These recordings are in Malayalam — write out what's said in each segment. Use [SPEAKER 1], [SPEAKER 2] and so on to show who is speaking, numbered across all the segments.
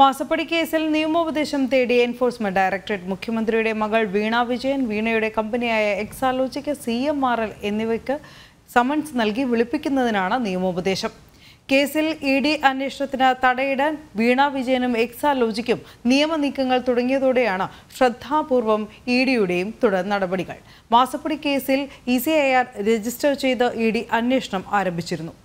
[SPEAKER 1] മാസപ്പടി കേസിൽ നിയമോപദേശം തേടി എൻഫോഴ്സ്മെന്റ് ഡയറക്ടറേറ്റ് മുഖ്യമന്ത്രിയുടെ മകൾ വീണ വിജയൻ വീണയുടെ കമ്പനിയായ Exalogic C M R L എന്നിവയ്ക്ക് സമൻസ് നൽകി വിളിപ്പിക്കുന്നതിനാണ് നിയമോപദേശം കേസിൽ ഇ ഡി അന്വേഷണത്തിന് തടയിടാൻ വീണ വിജയനും എക്സാലോജിക്കും നിയമനീക്കങ്ങൾ തുടങ്ങിയതോടെയാണ് ശ്രദ്ധാപൂർവം ഇ ഡിയുടെയും തുടർ നടപടികൾ മാസപ്പടി കേസിൽ E C I R register ചെയ്ത് ഇ ഡി അന്വേഷണം ആരംഭിച്ചിരുന്നു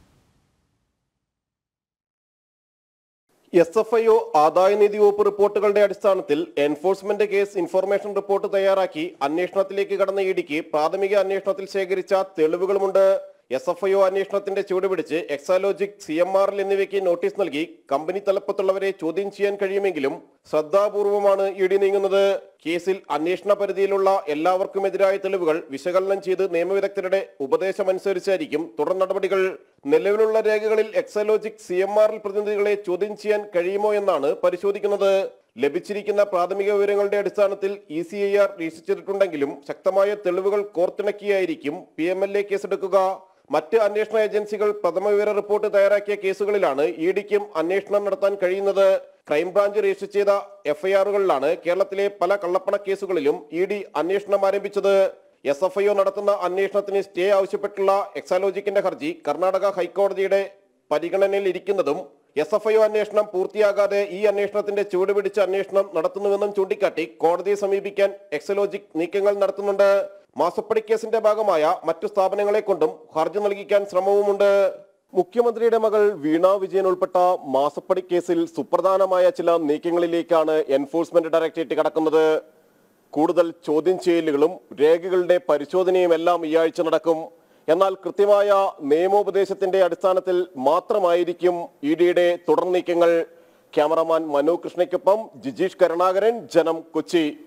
[SPEAKER 2] എസ് എഫ് ഐ ഒ ആദായനിധി വകുപ്പ് റിപ്പോർട്ടുകളുടെ അടിസ്ഥാനത്തിൽ എൻഫോഴ്സ്മെന്റ് കേസ് ഇൻഫർമേഷൻ റിപ്പോർട്ട് തയ്യാറാക്കി അന്വേഷണത്തിലേക്ക് കടന്ന ഇഡിക്ക് പ്രാഥമിക അന്വേഷണത്തിൽ ശേഖരിച്ച തെളിവുകളുമുണ്ട് എസ് എഫ് ഐ ഒ അന്വേഷണത്തിന്റെ ചുവടുപിടിച്ച് Exalogic C M R L എന്നിവയ്ക്ക് നോട്ടീസ് നൽകി കമ്പനി തലപ്പത്തുള്ളവരെ ചോദ്യം ചെയ്യാൻ കഴിയുമെങ്കിലും ശ്രദ്ധാപൂർവമാണ് ഇ ഡി നീങ്ങുന്നത് കേസിൽ അന്വേഷണ പരിധിയിലുള്ള എല്ലാവർക്കുമെതിരായ തെളിവുകൾ വിശകലനം ചെയ്ത് നിയമവിദഗ്ധരുടെ ഉപദേശമനുസരിച്ചായിരിക്കും തുടർ നടപടികൾ നിലവിലുള്ള രേഖകളിൽ Exalogic C M R L പ്രതിനിധികളെ ചോദ്യം ചെയ്യാൻ കഴിയുമോ എന്നാണ് പരിശോധിക്കുന്നത് ലഭിച്ചിരിക്കുന്ന പ്രാഥമിക വിവരങ്ങളുടെ അടിസ്ഥാനത്തിൽ E C I R register ചെയ്തിട്ടുണ്ടെങ്കിലും ശക്തമായ തെളിവുകൾ കോർത്തിണക്കിയായിരിക്കും പി എം എൽ എ കേസെടുക്കുക മറ്റ് അന്വേഷണ ഏജൻസികൾ പ്രഥമ വിവര റിപ്പോർട്ട് തയ്യാറാക്കിയ കേസുകളിലാണ് ഇ ഡിക്കും അന്വേഷണം നടത്താൻ കഴിയുന്നത് ക്രൈംബ്രാഞ്ച് രജിസ്റ്റർ ചെയ്ത എഫ്ഐആറുകളിലാണ് കേരളത്തിലെ പല കള്ളപ്പണ കേസുകളിലും ഇ ഡി അന്വേഷണം ആരംഭിച്ചത് എസ് എഫ് ഐ ഒ നടത്തുന്ന അന്വേഷണത്തിന് സ്റ്റേ ആവശ്യപ്പെട്ടുള്ള എക്സാലോജിക്കിന്റെ ഹർജി കർണാടക ഹൈക്കോടതിയുടെ പരിഗണനയിൽ ഇരിക്കുന്നതും എസ് എഫ് ഐ ഒ അന്വേഷണം പൂർത്തിയാകാതെ ഈ അന്വേഷണത്തിന്റെ ചുവടുപിടിച്ച അന്വേഷണം നടത്തുന്നുവെന്നും ചൂണ്ടിക്കാട്ടി കോടതിയെ സമീപിക്കാൻ എക്സലോജിക് നീക്കങ്ങൾ നടത്തുന്നുണ്ട് മാസപ്പടി കേസിന്റെ ഭാഗമായ മറ്റു സ്ഥാപനങ്ങളെ കൊണ്ടും ഹർജി നൽകിക്കാൻ ശ്രമവുമുണ്ട് മുഖ്യമന്ത്രിയുടെ മകൾ വീണ വിജയൻ ഉൾപ്പെട്ട മാസപ്പടി കേസിൽ സുപ്രധാനമായ ചില നീക്കങ്ങളിലേക്കാണ് എൻഫോഴ്സ്മെന്റ് ഡയറക്ടറേറ്റ് കടക്കുന്നത് കൂടുതൽ ചോദ്യം ചെയ്യലുകളും രേഖകളുടെ പരിശോധനയും എല്ലാം ഈ ആഴ്ച നടക്കും എന്നാൽ കൃത്യമായ നിയമോപദേശത്തിന്റെ അടിസ്ഥാനത്തിൽ മാത്രമായിരിക്കും ഇ ഡിയുടെ തുടർ നീക്കങ്ങൾ ക്യാമറമാൻ മനു കൃഷ്ണയ്ക്കൊപ്പം ജിജീഷ് കരുണാകരൻ ജനം കൊച്ചി